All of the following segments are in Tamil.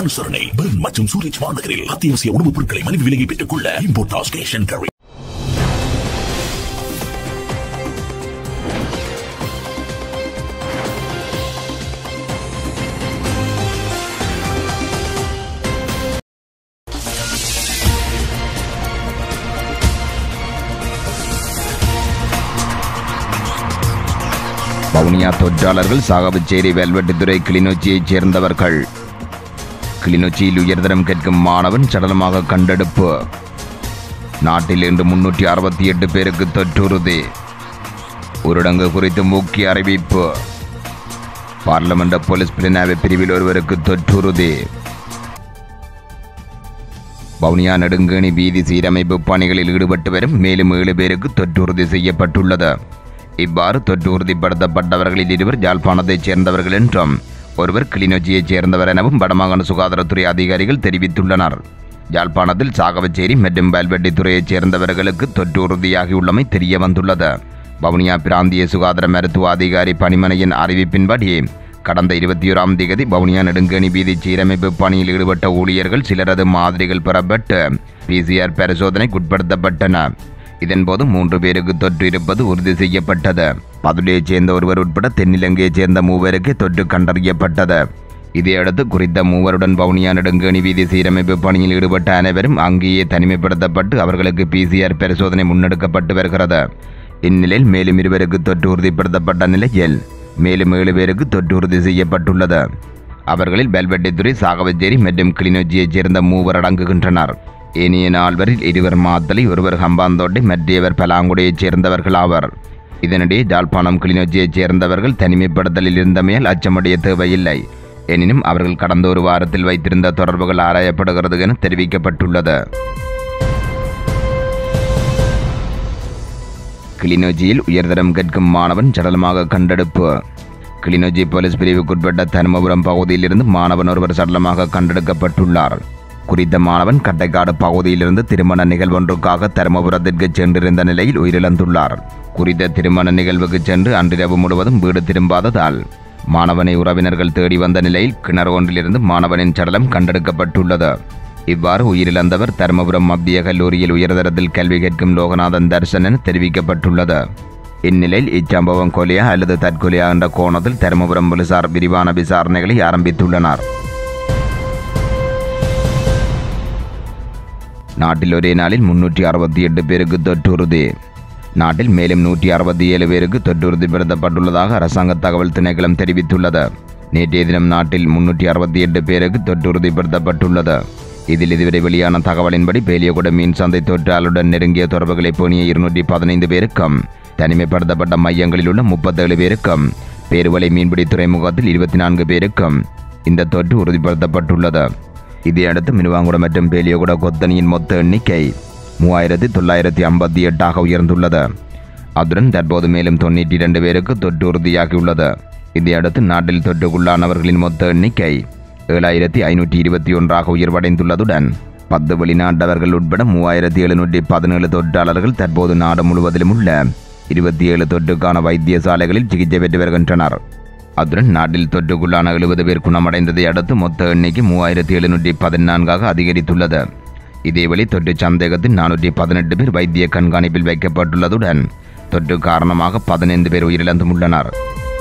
அனுசரணை பெர்ன் மற்றும் சூரிச் மாநகரில் அத்தியாவசிய உணவுப் பொருட்களை மலிவு விலையை பெற்றுக் கொள்ள இம்போர்டாஸ் கேஷ் அண்ட் கேரி வவுனியா தொற்றாளர்கள் சாகபச்சேரி வெல்வெட்டித்துறை கிளிநொச்சியைச் சேர்ந்தவர்கள் கிளிநொச்சியில் உயர்தரம் கேட்கும் மாணவன் சடலமாக கண்டெடுப்பு நாட்டில் இன்று முன்னூற்றி அறுபத்தி எட்டு பேருக்கு தொற்றுறுதி ஊரடங்கு குறித்து முக்கிய அறிவிப்பு பார்லமெண்ட் போலீஸ் பிரினாவை பிரிவில் ஒருவருக்கு தொற்றுறுதி வவுனியா நெடுங்கேணி வீதி சீரமைப்பு பணிகளில் ஈடுபட்டு வரும் மேலும் ஏழு பேருக்கு தொற்றுறுதி செய்யப்பட்டுள்ளது இவ்வாறு தொற்று உறுதிப்படுத்தப்பட்டவர்களில் இருவர் யாழ்ப்பாணத்தைச் சேர்ந்தவர்கள் என்றும் ஒருவர் கிளிநொச்சியைச் சேர்ந்தவர் எனவும் வடமாகாண சுகாதாரத்துறை அதிகாரிகள் தெரிவித்துள்ளனர் யாழ்ப்பாணத்தில் சாகவச்சேரி மற்றும் வல்வெட்டித்துறையைச் சேர்ந்தவர்களுக்கு தொற்று உறுதியாகியுள்ளமை தெரிய வந்துள்ளது வவுனியா பிராந்திய சுகாதார மருத்துவ அதிகாரி பணிமனையின் அறிவிப்பின்படி கடந்த இருபத்தி ஓராம் தேதி வவுனியா நெடுங்கணி வீதி சீரமைப்பு பணியில் ஈடுபட்ட ஊழியர்கள் சிலரது மாதிரிகள் பெறப்பட்டு பிசிஆர் பரிசோதனைக்குட்படுத்தப்பட்டன இதன்போது மூன்று பேருக்கு தொற்று இருப்பது உறுதி செய்யப்பட்டது மதுரையைச் சேர்ந்த ஒருவர் உட்பட தென்னிலங்கையைச் சேர்ந்த மூவருக்கு தொற்று கண்டறியப்பட்டது இதையடுத்து குறித்த மூவருடன் வவுனியா நெடுங்கணி வீதி சீரமைப்பு பணியில் ஈடுபட்ட அனைவரும் அங்கேயே தனிமைப்படுத்தப்பட்டு அவர்களுக்கு பிசிஆர் பரிசோதனை முன்னெடுக்கப்பட்டு வருகிறது இந்நிலையில் மேலும் இருவருக்கு தொற்று உறுதிப்படுத்தப்பட்ட நிலையில் மேலும் ஏழு பேருக்கு தொற்று உறுதி செய்யப்பட்டுள்ளது அவர்களில் பெல்வெட்டித்துறை சாகவச்சேரி மற்றும் கிளிநொச்சியைச் சேர்ந்த மூவர் அடங்குகின்றனர் ஏனைய நால்வரில் இருவர் மாத்தலை ஒருவர் ஹம்பாந்தோட்டை மற்றவர் பலாங்குடையைச் சேர்ந்தவர்கள் ஆவர் இதனிடையே ஜாழ்ப்பாணம் கிளிநொச்சியைச் சேர்ந்தவர்கள் தனிமைப்படுத்தலில் இருந்தமையால் அச்சமடைய தேவையில்லை எனினும் அவர்கள் கடந்த ஒரு வாரத்தில் வைத்திருந்த தொடர்புகள் ஆராயப்படுகிறது என தெரிவிக்கப்பட்டுள்ளது கிளிநொச்சியில் உயர்தரம் கேட்கும் மாணவன் சடலமாக கண்டெடுப்பு கிளிநொச்சி போலீஸ் பிரிவுக்குட்பட்ட தருமபுரம் பகுதியிலிருந்து மாணவன் ஒருவர் சடலமாக கண்டெடுக்கப்பட்டுள்ளார் குறித்த மாணவன் கட்டைக்காடு பகுதியிலிருந்து திருமண நிகழ்வொன்றுக்காக தருமபுரத்திற்கு சென்றிருந்த நிலையில் உயிரிழந்துள்ளார் குறித்த திருமண நிகழ்வுக்கு சென்று அன்றிரவு முழுவதும் வீடு திரும்பாததால் மாணவனை உறவினர்கள் தேடி வந்த நிலையில் கிணறு ஒன்றிலிருந்து மாணவனின் சடலம் கண்டெடுக்கப்பட்டுள்ளது இவ்வாறு உயிரிழந்தவர் தருமபுரம் மத்திய கல்லூரியில் உயர்தரத்தில் கல்வி கேட்கும் லோகநாதன் தர்சன் என தெரிவிக்கப்பட்டுள்ளது இந்நிலையில் இச்சம்பவம் கொலையா அல்லது தற்கொலையா என்ற கோணத்தில் தருமபுரம் போலீசார் விரிவான விசாரணைகளை ஆரம்பித்துள்ளனர் நாட்டில் ஒரே நாளில் முன்னூற்றி அறுபத்தி எட்டு பேருக்கு தொற்றுறுதி நாட்டில் மேலும் நூற்றி அறுபத்தி ஏழு பேருக்கு தொற்று உறுதிப்படுத்தப்பட்டுள்ளதாக அரசாங்க தகவல் திணைக்களம் தெரிவித்துள்ளது நேற்றைய தினம் நாட்டில் முன்னூற்றி அறுபத்தி எட்டு பேருக்கு தொற்று உறுதிப்படுத்தப்பட்டுள்ளது இதில் இதுவரை வெளியான தகவலின்படி பேலியகுட மீன் சந்தை தொற்றாளருடன் நெருங்கிய தொடர்புகளை பேணிய இருநூற்றி பதினைந்து பேருக்கும் தனிமைப்படுத்தப்பட்ட மையங்களில் உள்ள முப்பத்தேழு பேருக்கும் பேருவலை மீன்பிடி துறைமுகத்தில் இருபத்தி நான்கு பேருக்கும் இந்த தொற்று உறுதிப்படுத்தப்பட்டுள்ளது இதையடுத்து மினுவாங்குடம் மற்றும் பேலியகுட கொத்தனியின் மொத்த எண்ணிக்கை மூவாயிரத்தி தொள்ளாயிரத்தி ஐம்பத்தி எட்டாக உயர்ந்துள்ளது அத்துடன் தற்போது மேலும் தொண்ணூற்றி இரண்டு பேருக்கு தொற்று உறுதியாகியுள்ளது இதையடுத்து நாட்டில் தொற்றுக்குள்ளானவர்களின் மொத்த எண்ணிக்கை ஏழாயிரத்தி ஐநூற்றி இருபத்தி ஒன்றாக உயர்வடைந்துள்ளதுடன் பத்து வெளிநாட்டவர்கள் உட்பட மூவாயிரத்தி எழுநூற்றி பதினேழு தொற்றாளர்கள் தற்போது நாடு முழுவதிலும் உள்ள இருபத்தி ஏழு தொற்றுக்கான வைத்தியசாலைகளில் சிகிச்சை பெற்று வருகின்றனர் அத்துடன் நாட்டில் தொற்றுக்குள்ளான எழுபது பேர் குணமடைந்ததை அடுத்து மொத்த எண்ணிக்கை மூவாயிரத்தி எழுநூற்றி பதினான்காக அதிகரித்துள்ளது இதேவழி தொற்று சந்தேகத்தில் நானூற்றி பதினெட்டு பேர் வைத்திய கண்காணிப்பில் வைக்கப்பட்டுள்ளதுடன் தொற்று காரணமாக பதினைந்து பேர் உயிரிழந்தும் உள்ளனர்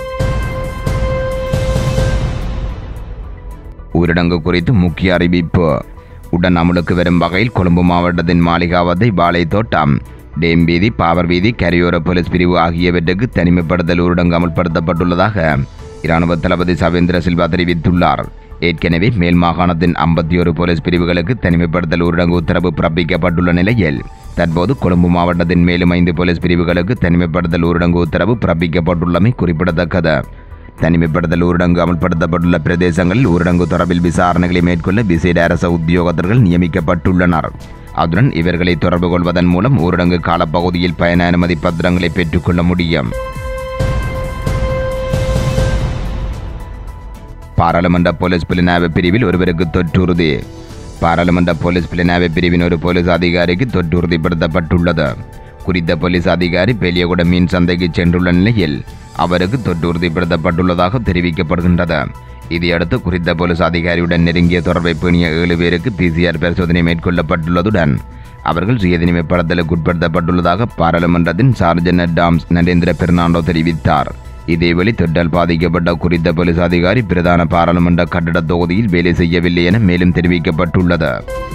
ஊரடங்கு குறித்து முக்கிய அறிவிப்பு உடன் அமலுக்கு வரும் வகையில் கொழும்பு மாவட்டத்தின் மாளிகாவத்தை வாழை தோட்டம் டேம் வீதி பாவர் வீதி கரையோர போலீஸ் பிரிவு ஆகியவற்றுக்கு தனிமைப்படுத்தல் ஊரடங்கு அமல்படுத்தப்பட்டுள்ளதாக இராணுவ தளபதி சவேந்திர சில்வா தெரிவித்துள்ளார் ஏற்கனவே மேல் மாகாணத்தின் ஐம்பத்தி ஒரு போலீஸ் பிரிவுகளுக்கு தனிமைப்படுத்தல் ஊரடங்கு உத்தரவு பிறப்பிக்கப்பட்டுள்ள நிலையில் தற்போது கொழும்பு மாவட்டத்தின் மேலும் ஐந்து போலீஸ் பிரிவுகளுக்கு தனிமைப்படுத்தல் ஊரடங்கு உத்தரவு பிறப்பிக்கப்பட்டுள்ளமை குறிப்பிடத்தக்கது தனிமைப்படுத்தல் ஊரடங்கு அமல்படுத்தப்பட்டுள்ள பிரதேசங்களில் ஊரடங்கு தொடர்பில் விசாரணைகளை மேற்கொள்ள விசேட அரச உத்தியோகத்தர்கள் நியமிக்கப்பட்டுள்ளனர் அதுடன் இவர்களை தொடர்பு கொள்வதன் மூலம் ஊரடங்கு காலப்பகுதியில் பயண அனுமதி பத்திரங்களை பெற்றுக்கொள்ள முடியும் பாராளுமன்ற போலீஸ் புலனாய்வு பிரிவில் ஒருவருக்கு தொற்றுறுதி பாராளுமன்ற போலீஸ் புலனாய்வு பிரிவின் ஒரு போலீஸ் அதிகாரிக்கு தொற்று உறுதிப்படுத்தப்பட்டுள்ளது குறித்த போலீஸ் அதிகாரி பெலியகுட மீன் சந்தைக்கு சென்றுள்ள நிலையில் அவருக்கு தொற்று உறுதிப்படுத்தப்பட்டுள்ளதாக தெரிவிக்கப்படுகின்றது இதையடுத்து குறித்த போலீஸ் அதிகாரியுடன் நெருங்கிய தொடர்பை பேணிய ஏழு பேருக்கு பிசிஆர் பரிசோதனை மேற்கொள்ளப்பட்டுள்ளதுடன் அவர்கள் சுயதனிமைப்படுத்தலுக்கு உட்படுத்தப்பட்டுள்ளதாக பாராளுமன்றத்தின் சார்ஜனர் டாம்ஸ் நரேந்திர பெர்னாண்டோ தெரிவித்தார் இதேவேளை தொற்றால் பாதிக்கப்பட்ட குறித்த போலீஸ் அதிகாரி பிரதான பாராளுமன்ற கட்டட தொகுதியில் வேலை செய்யவில்லை என மேலும் தெரிவிக்கப்பட்டுள்ளது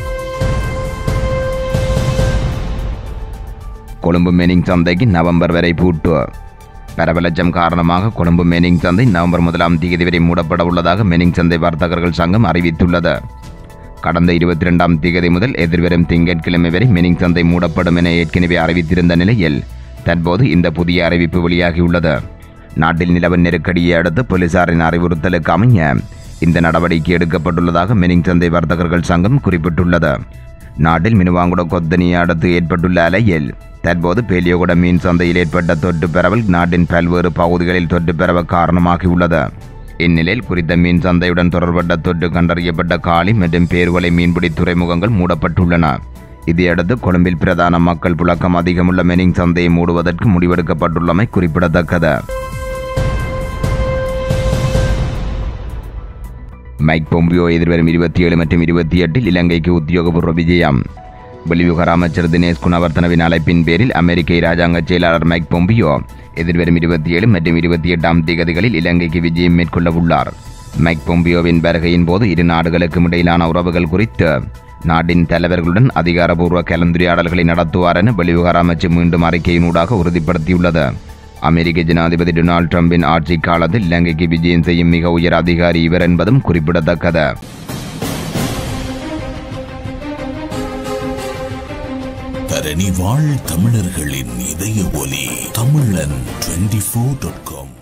கொழும்பு மெனிங் சந்தைக்கு நவம்பர் வரை பூட்டு பரவலட்சம் காரணமாக கொழும்பு மெனிங் சந்தை நவம்பர் முதலாம் தேதி வரை மூடப்பட உள்ளதாக மெனிங் சந்தை வர்த்தகர்கள் சங்கம் அறிவித்துள்ளது கடந்த இருபத்தி ரெண்டாம் தேதி முதல் எதிர்வரும் திங்கட்கிழமை வரை மெனிங் சந்தை மூடப்படும் என ஏற்கனவே அறிவித்திருந்த நிலையில் தற்போது இந்த புதிய அறிவிப்பு வெளியாகியுள்ளது நாட்டில் நிலவும் நெருக்கடியை அடுத்து போலீசாரின் அறிவுறுத்தலுக்கு அமைய இந்த நடவடிக்கை எடுக்கப்பட்டுள்ளதாக மெனிங் சந்தை வர்த்தகர்கள் சங்கம் குறிப்பிட்டுள்ளது நாட்டில் மினுவாங்குட கொத்தனியை அடுத்து ஏற்பட்டுள்ள அலையில் தற்போது பேலியோகுட மீன் சந்தையில் ஏற்பட்ட தொற்று பரவல் நாட்டின் பல்வேறு பகுதிகளில் தொற்று பரவ காரணமாகியுள்ளது இந்நிலையில் குறித்த மீன் சந்தையுடன் தொடர்பட்ட தொற்று கண்டறியப்பட்ட காளி மற்றும் பேர்வலை மீன்பிடி துறைமுகங்கள் மூடப்பட்டுள்ளன இதையடுத்து கொழும்பில் பிரதான மக்கள் புழக்கம் அதிகமுள்ள மெனிங் சந்தையை மூடுவதற்கு முடிவெடுக்கப்பட்டுள்ளமை குறிப்பிடத்தக்கது மைக் பொம்பியோ எதிர்வரும் இருபத்தி ஏழு மற்றும் இருபத்தி எட்டில் இலங்கைக்கு உத்தியோகபூர்வ விஜயம் வெளிவிவகார அமைச்சர் தினேஷ் குணவர்த்தனவின் அழைப்பின் பேரில் அமெரிக்க இராஜாங்க செயலாளர் மைக் பொம்பியோ எதிர்வரும் இருபத்தி ஏழு மற்றும் இருபத்தி எட்டாம் தேதிகளில் இலங்கைக்கு விஜயம் மேற்கொள்ள உள்ளார் மைக் பொம்பியோவின் வருகையின் போது இரு நாடுகளுக்கும் இடையிலான உறவுகள் குறித்து நாட்டின் தலைவர்களுடன் அதிகாரப்பூர்வ கலந்துரையாடல்களை நடத்துவார் என வெளிவிவகார அமைச்சு மீண்டும் அறிக்கையினூடாக உறுதிப்படுத்தியுள்ளது அமெரிக்க ஜனாதிபதி டொனால்ட் ட்ரம்பின் ஆட்சி காலத்தில் இலங்கைக்கு விஜயம் செய்யும் மிக உயர் அதிகாரி இவர் என்பதும் குறிப்பிடத்தக்கது தரணி வாழ் தமிழர்களின் இதய ஒலி தமிழன் டுவெண்டி ஃபோர் டாட் காம்